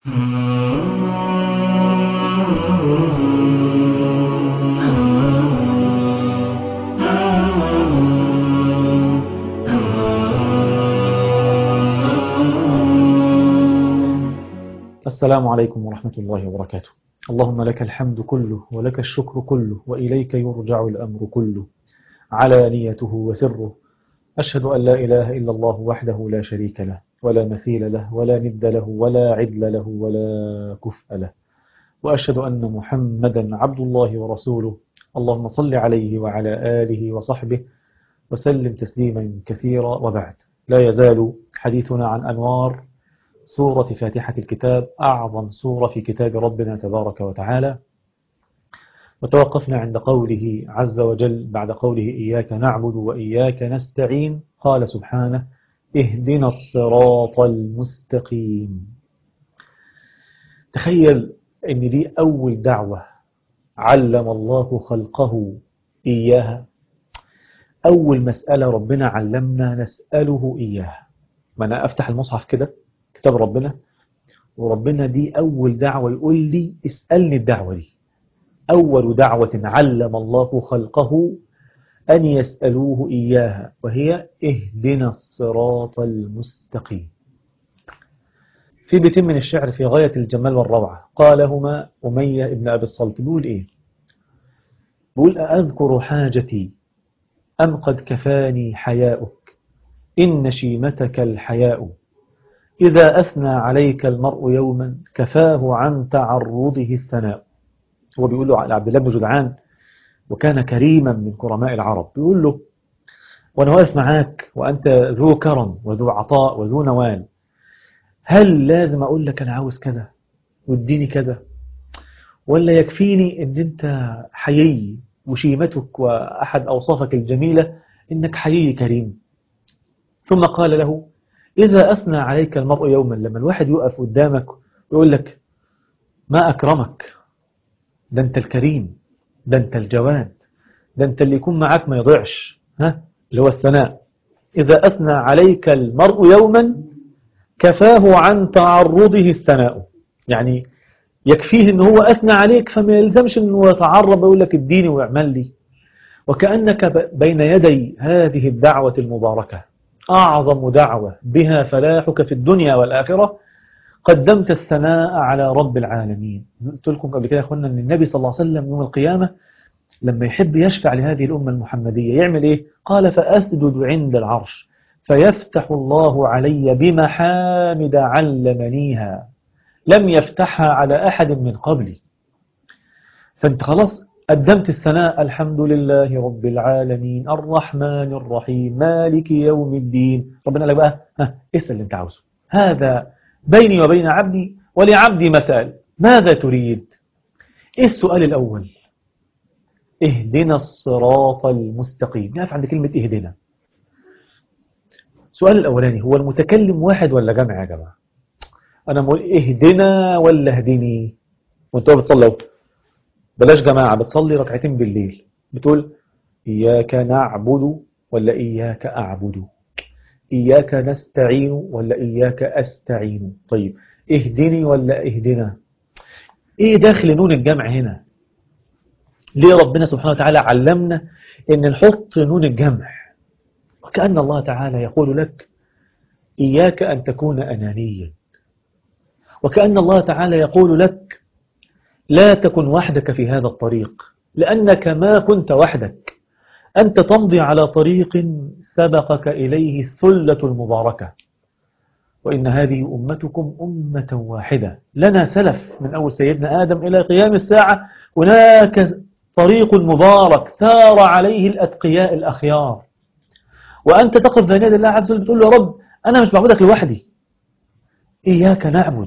السلام عليكم ورحمة الله وبركاته اللهم لك الحمد كله ولك الشكر كله وإليك يرجع الأمر كله علانيته وسره أشهد أن لا إله إلا الله وحده لا شريك له ولا مثيل له ولا ند له ولا عدل له ولا كفء له وأشهد أن محمدا عبد الله ورسوله اللهم صل عليه وعلى آله وصحبه وسلم تسليما كثيرا وبعد لا يزال حديثنا عن أنوار سورة فاتحة الكتاب أعظم سورة في كتاب ربنا تبارك وتعالى وتوقفنا عند قوله عز وجل بعد قوله إياك نعبد وإياك نستعين قال سبحانه اهدنا الصراط المستقيم تخيل أن دي أول دعوة علم الله خلقه إياها أول مسألة ربنا علمنا نسأله إياها ما أنا أفتح المصحف كده كتاب ربنا وربنا دي أول دعوة يقول لي اسألني الدعوة دي أول دعوة علم الله خلقه أن يسألوه إياها وهي اهدنا الصراط المستقيم في بيتين من الشعر في غاية الجمال والروعة قالهما أمية ابن أبي الصلت بيقول إيه بيقول أذكر حاجتي أم قد كفاني حياؤك إن شيمتك الحياء إذا أثنى عليك المرء يوما كفاه عن تعرضه الثناء هو بيقول له على عبد الله بن جدعان وكان كريما من كرماء العرب بيقول له وأنا واقف معاك وأنت ذو كرم وذو عطاء وذو نوال هل لازم أقول لك أنا عاوز كذا واديني كذا ولا يكفيني أن أنت حيي وشيمتك وأحد أوصافك الجميلة إنك حيي كريم ثم قال له إذا أثنى عليك المرء يوما لما الواحد يقف قدامك ويقول لك ما أكرمك ده أنت الكريم ده أنت الجواد ده أنت اللي يكون معاك ما يضيعش ها اللي هو الثناء إذا أثنى عليك المرء يوما كفاه عن تعرضه الثناء يعني يكفيه أنه هو أثنى عليك فما يلزمش أنه يتعرض ويقول لك اديني واعمل لي وكأنك بين يدي هذه الدعوة المباركة أعظم دعوة بها فلاحك في الدنيا والآخرة قدمت الثناء على رب العالمين قلت لكم قبل كده يا أخوانا أن النبي صلى الله عليه وسلم يوم القيامة لما يحب يشفع لهذه الأمة المحمدية يعمل إيه؟ قال فأسجد عند العرش فيفتح الله علي بمحامد علمنيها لم يفتحها على أحد من قبلي فأنت خلاص قدمت الثناء الحمد لله رب العالمين الرحمن الرحيم مالك يوم الدين ربنا قال لك بقى ها اسأل اللي انت عاوزه هذا بيني وبين عبدي ولعبدي مسأل ماذا تريد ايه السؤال الأول اهدنا الصراط المستقيم نقف عند كلمة اهدنا السؤال الأولاني هو المتكلم واحد ولا جمع يا جماعة أنا بقول اهدنا ولا اهدني وانتوا بتصلوا بلاش جماعة بتصلي ركعتين بالليل بتقول إياك نعبد ولا إياك أعبد إياك نستعين ولا إياك أستعين طيب اهدني ولا اهدنا إيه داخل نون الجمع هنا ليه ربنا سبحانه وتعالى علمنا إن نحط نون الجمع وكأن الله تعالى يقول لك إياك أن تكون أنانيا وكأن الله تعالى يقول لك لا تكن وحدك في هذا الطريق لأنك ما كنت وحدك أنت تمضي على طريق سبقك إليه الثلة المباركة وإن هذه أمتكم أمة واحدة لنا سلف من أول سيدنا آدم إلى قيام الساعة هناك طريق مبارك سار عليه الأتقياء الأخيار وأنت تقف بين يدي الله عز وجل بتقول له يا رب أنا مش بعبدك لوحدي إياك نعبد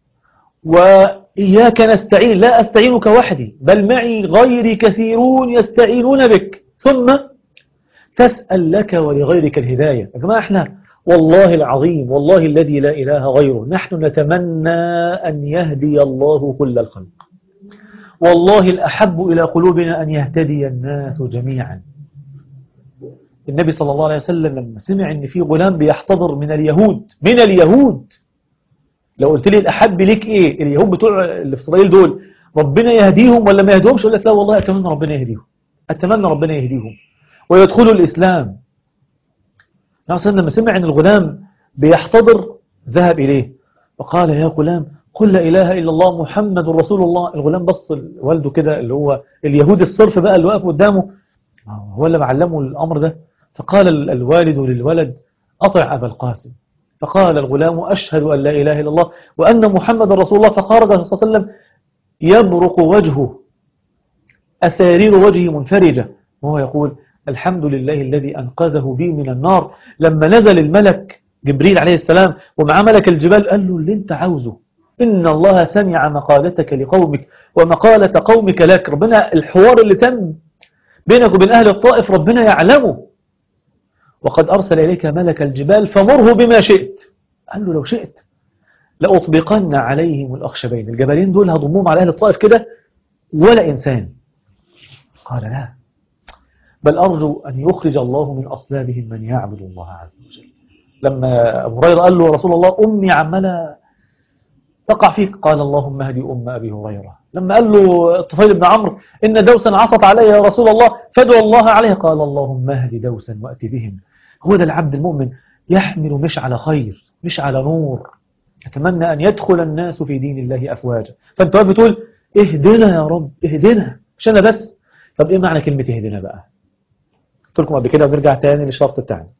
وإياك نستعين لا أستعينك وحدي بل معي غيري كثيرون يستعينون بك ثم تسأل لك ولغيرك الهداية يا جماعة احنا والله العظيم والله الذي لا إله غيره نحن نتمنى أن يهدي الله كل الخلق والله الأحب إلى قلوبنا أن يهتدي الناس جميعا النبي صلى الله عليه وسلم لما سمع أن في غلام بيحتضر من اليهود من اليهود لو قلت لي الأحب ليك إيه اليهود بتوع اللي في إسرائيل دول ربنا يهديهم ولا ما يهديهمش أقول لك لا والله أتمنى ربنا يهديهم أتمنى ربنا يهديهم ويدخلوا الإسلام أصلا لما سمع أن الغلام بيحتضر ذهب إليه وقال يا غلام قل لا إله إلا الله محمد رسول الله الغلام بص والده كده اللي هو اليهود الصرف بقى اللي واقف قدامه هو اللي معلمه الأمر ده فقال الوالد للولد أطع أبا القاسم فقال الغلام أشهد أن لا إله إلا الله وأن محمد رسول الله فخرج صلى الله عليه وسلم يبرق وجهه أسارير وجهه منفرجة وهو يقول الحمد لله الذي أنقذه بي من النار لما نزل الملك جبريل عليه السلام ومع ملك الجبال قال له اللي انت عاوزه إن الله سمع مقالتك لقومك ومقالة قومك لك ربنا الحوار اللي تم بينك وبين أهل الطائف ربنا يعلمه وقد أرسل إليك ملك الجبال فمره بما شئت قال له لو شئت لأطبقن عليهم الأخشبين الجبلين دول هضمهم على أهل الطائف كده ولا إنسان قال لا بل أرجو أن يخرج الله من أصلابهم من يعبد الله عز وجل لما أبو هريرة قال له رسول الله أمي عمالة تقع فيك قال اللهم اهدي أم أبي هريرة لما قال له الطفيل بن عمرو إن دوسا عصت علي يا رسول الله فادعو الله عليه قال اللهم اهدي دوسا وأت بهم هو ده العبد المؤمن يحمل مش على خير مش على نور يتمنى أن يدخل الناس في دين الله أفواجا فأنت واقف بتقول اهدنا يا رب اهدنا مش أنا بس طب إيه معنى كلمة اهدنا بقى قلت لكم قبل كده بنرجع تاني للشرط بتاعنا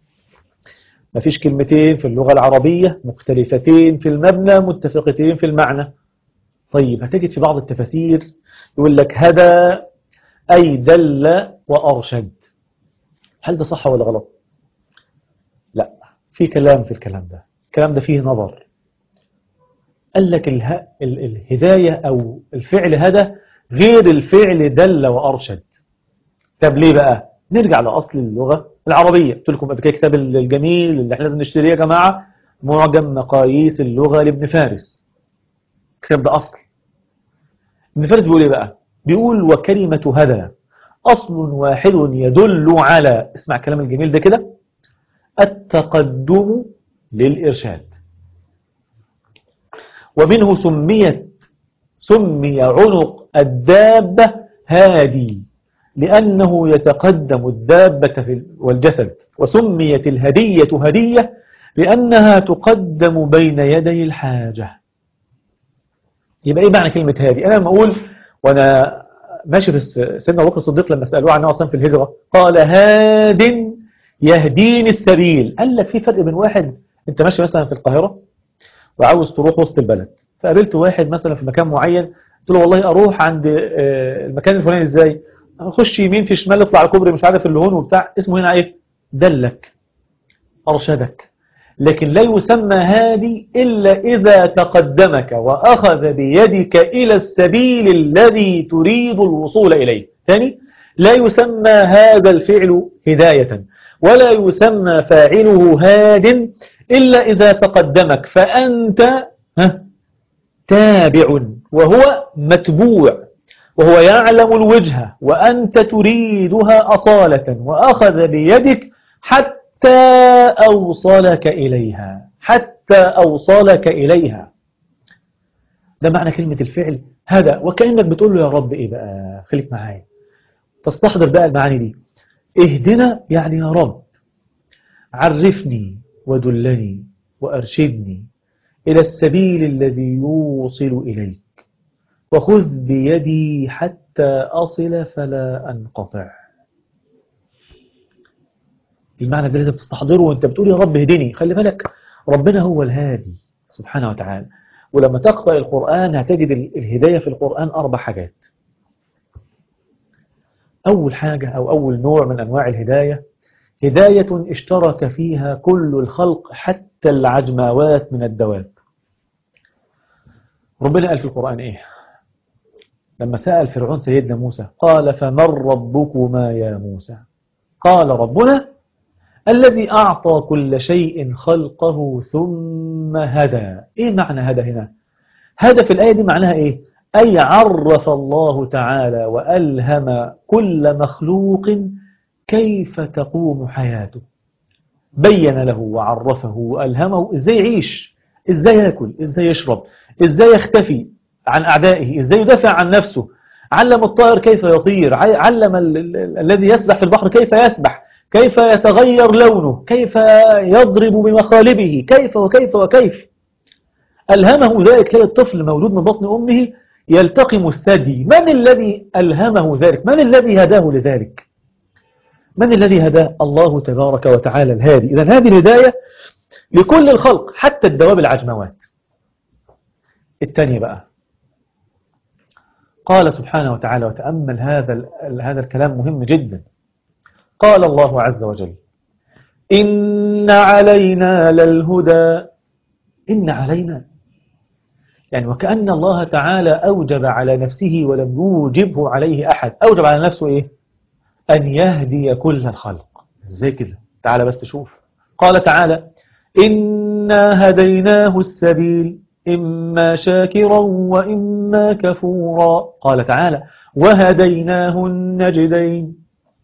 مفيش كلمتين في اللغة العربية مختلفتين في المبنى متفقتين في المعنى طيب هتجد في بعض التفاسير يقول لك هدى أي دل وأرشد هل ده صح ولا غلط لا في كلام في الكلام ده الكلام ده فيه نظر قال لك اله... ال... الهداية أو الفعل هدى غير الفعل دل وأرشد طب ليه بقى نرجع لأصل اللغة العربية قلت لكم قبل كده كتاب الجميل اللي احنا لازم نشتريه يا جماعة معجم مقاييس اللغة لابن فارس الكتاب ده أصل ابن فارس بيقول ايه بقى بيقول وكلمة هدى أصل واحد يدل على اسمع الكلام الجميل ده كده التقدم للإرشاد ومنه سميت سمي عنق الدابة هادي لأنه يتقدم الدابة والجسد وسميت الهدية هدية لأنها تقدم بين يدي الحاجة يبقى إيه معنى كلمة هادي أنا لما أقول وأنا ماشي في سيدنا أبو بكر الصديق لما سألوه عنه أصلا في الهجرة قال هاد يهديني السبيل قال لك في فرق بين واحد أنت ماشي مثلا في القاهرة وعاوز تروح وسط البلد فقابلت واحد مثلا في مكان معين قلت له والله أروح عند المكان الفلاني إزاي خش يمين في شمال اطلع على كوبري مش عارف اللي هون وبتاع اسمه هنا ايه دلك ارشدك لكن لا يسمى هادي الا اذا تقدمك واخذ بيدك الى السبيل الذي تريد الوصول اليه ثاني لا يسمى هذا الفعل هداية ولا يسمى فاعله هاد إلا إذا تقدمك فأنت تابع وهو متبوع وهو يعلم الوجهة وأنت تريدها أصالة وأخذ بيدك حتى أوصلك إليها حتى أوصلك إليها ده معنى كلمة الفعل هذا وكأنك بتقول له يا رب إيه بقى خليك معايا تستحضر بقى المعاني دي اهدنا يعني يا رب عرفني ودلني وأرشدني إلى السبيل الذي يوصل إليك وخذ بيدي حتى أصل فلا أنقطع المعنى ده لازم تستحضره وانت بتقول يا رب هدني خلي بالك ربنا هو الهادي سبحانه وتعالى ولما تقرأ القرآن هتجد الهداية في القرآن أربع حاجات أول حاجة أو أول نوع من أنواع الهداية هداية اشترك فيها كل الخلق حتى العجماوات من الدواب ربنا قال في القرآن إيه لما سأل فرعون سيدنا موسى قال فمن ربكما يا موسى قال ربنا الذي أعطى كل شيء خلقه ثم هدى إيه معنى هدى هنا هدى في الآية دي معناها إيه أي عرف الله تعالى وألهم كل مخلوق كيف تقوم حياته بين له وعرفه وألهمه إزاي يعيش إزاي يأكل إزاي يشرب إزاي يختفي عن أعدائه إزاي يدافع عن نفسه علم الطائر كيف يطير علم ال ال الذي يسبح في البحر كيف يسبح كيف يتغير لونه كيف يضرب بمخالبه كيف وكيف وكيف ألهمه ذلك تلاقي الطفل مولود من بطن أمه يلتقم الثدي من الذي ألهمه ذلك من الذي هداه لذلك من الذي هداه الله تبارك وتعالى الهادي إذا هذه الهداية لكل الخلق حتى الدواب العجموات الثانية بقى قال سبحانه وتعالى وتأمل هذا هذا الكلام مهم جدا قال الله عز وجل إن علينا للهدى إن علينا يعني وكأن الله تعالى أوجب على نفسه ولم يوجبه عليه أحد أوجب على نفسه إيه أن يهدي كل الخلق زي كده تعالى بس تشوف قال تعالى إنا هديناه السبيل إما شاكرا وإما كفورا قال تعالى وهديناه النجدين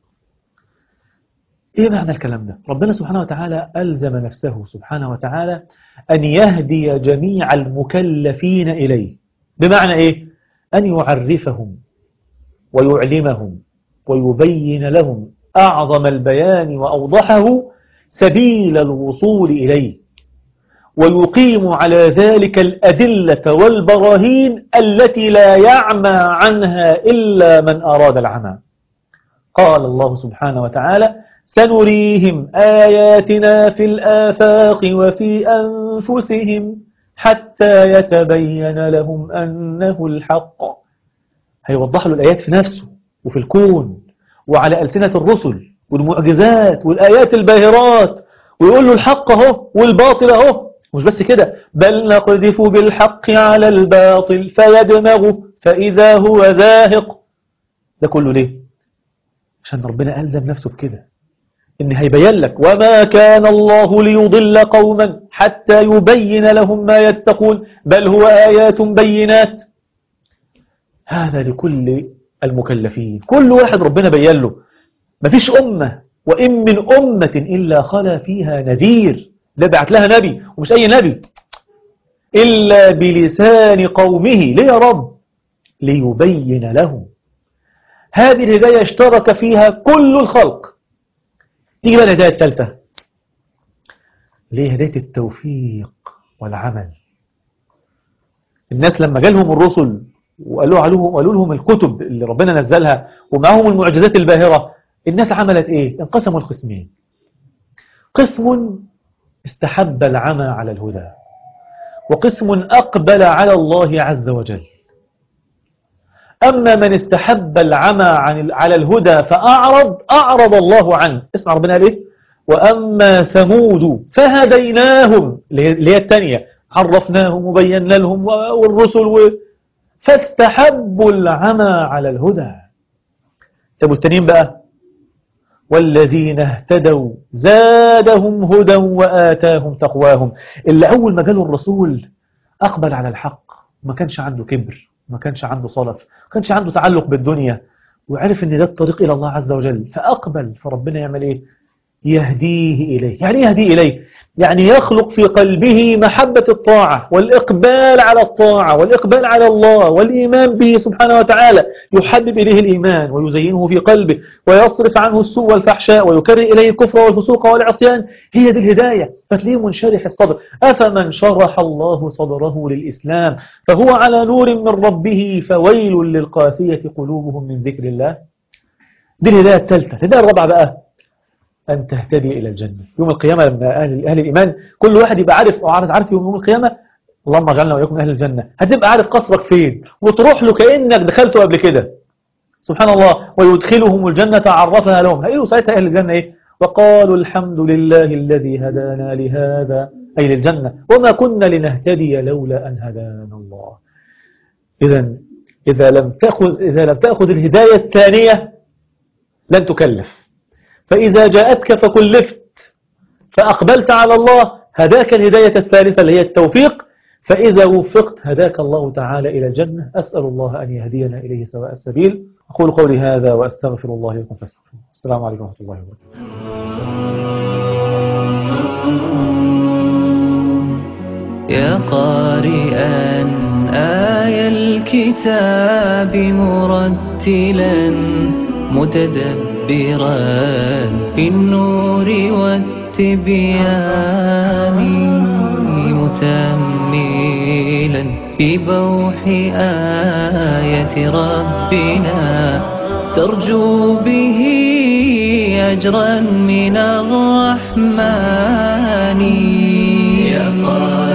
إيه معنى الكلام ده ربنا سبحانه وتعالى ألزم نفسه سبحانه وتعالى أن يهدي جميع المكلفين إليه بمعنى إيه أن يعرفهم ويعلمهم ويبين لهم أعظم البيان وأوضحه سبيل الوصول إليه ويقيم على ذلك الأدلة والبراهين التي لا يعمى عنها إلا من أراد العمى قال الله سبحانه وتعالى سنريهم آياتنا في الآفاق وفي أنفسهم حتى يتبين لهم أنه الحق هيوضح له الآيات في نفسه وفي الكون وعلى ألسنة الرسل والمعجزات والآيات الباهرات ويقول له الحق اهو والباطل اهو مش بس كده بل نقذف بالحق على الباطل فيدمغه فإذا هو زاهق ده كله ليه عشان ربنا ألزم نفسه بكده إن هيبين لك وما كان الله ليضل قوما حتى يبين لهم ما يتقون بل هو آيات بينات هذا لكل المكلفين كل واحد ربنا بين له مفيش أمة وإن من أمة إلا خلا فيها نذير لا بعت لها نبي ومش أي نبي إلا بلسان قومه ليه يا رب ليبين لهم هذه الهداية اشترك فيها كل الخلق تيجي بقى الهداية الثالثة ليه هداية التوفيق والعمل الناس لما جالهم الرسل وقالوا علوهم وقالوا لهم الكتب اللي ربنا نزلها ومعهم المعجزات الباهرة الناس عملت ايه انقسموا القسمين قسم استحب العمى على الهدى وقسم أقبل على الله عز وجل أما من استحب العمى عن على الهدى فأعرض أعرض الله عنه اسمع ربنا قال إيه وأما ثمود فهديناهم اللي هي الثانية عرفناهم وبينا لهم والرسل و... فاستحبوا العمى على الهدى طب والتانيين بقى والذين اهتدوا زادهم هدى وآتاهم تقواهم اللي أول ما جاله الرسول أقبل على الحق ما كانش عنده كبر ما كانش عنده صلف ما كانش عنده تعلق بالدنيا وعرف ان ده الطريق إلى الله عز وجل فأقبل فربنا يعمل إيه يهديه إليه يعني يهدي إليه يعني يخلق في قلبه محبة الطاعة والإقبال على الطاعة والإقبال على الله والإيمان به سبحانه وتعالى يحبب إليه الإيمان ويزينه في قلبه ويصرف عنه السوء والفحشاء ويكره إليه الكفر والفسوق والعصيان هي دي الهداية فتليه منشرح الصدر أفمن شرح الله صدره للإسلام فهو على نور من ربه فويل للقاسية قلوبهم من ذكر الله دي الهداية الثالثة الهداية الرابعة بقى أن تهتدي إلى الجنة يوم القيامة لما أهل, أهل الإيمان كل واحد يبقى عارف أو عارف عارف يوم القيامة اللهم اجعلنا وإياكم من أهل الجنة هتبقى عارف قصرك فين وتروح له كأنك دخلته قبل كده سبحان الله ويدخلهم الجنة عرفها لهم هيقولوا ساعتها أهل الجنة إيه وقالوا الحمد لله الذي هدانا لهذا أي للجنة وما كنا لنهتدي لولا أن هدانا الله إذا إذا لم تأخذ إذا لم تأخذ الهداية الثانية لن تكلف فإذا جاءتك فكلفت فأقبلت على الله هداك الهداية الثالثة اللي هي التوفيق فإذا وفقت هداك الله تعالى إلى الجنة أسأل الله أن يهدينا إليه سواء السبيل أقول قولي هذا وأستغفر الله لكم فاستغفروه السلام عليكم ورحمة الله وبركاته يا قارئا آي الكتاب مرتلا متدبرا في النور والتبيان متأملا في بوح آية ربنا ترجو به أجرا من الرحمن يا قارئ